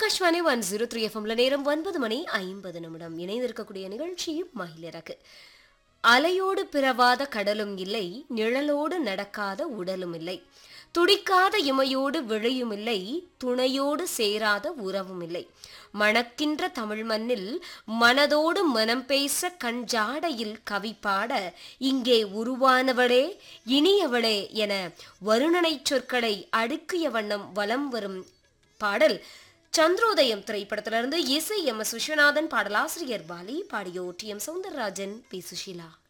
Akashvani one zero three எஃப்எம்ல நேரம் ஒன்பது மணி ஐம்பது நிமிடம் இணைந்திருக்கக்கூடிய நிகழ்ச்சி மகிழரகு அலையோடு பிறவாத கடலும் இல்லை நிழலோடு நடக்காத உடலும் இல்லை துடிக்காத இமையோடு விழையும் இல்லை துணையோடு சேராத உறவும் இல்லை மணக்கின்ற தமிழ் மண்ணில் மனதோடு மனம் பேச கண் ஜாடையில் கவி பாட இங்கே உருவானவளே இனியவளே என வருணனைச் சொற்களை அடுக்கிய வண்ணம் வலம் வரும் பாடல் சந்திரோதயம் திரைப்படத்திலிருந்து இசை எம் எஸ் விஸ்வநாதன் பாடலாசிரியர் பாலி பாடியோ T M Soundararajan P Sushila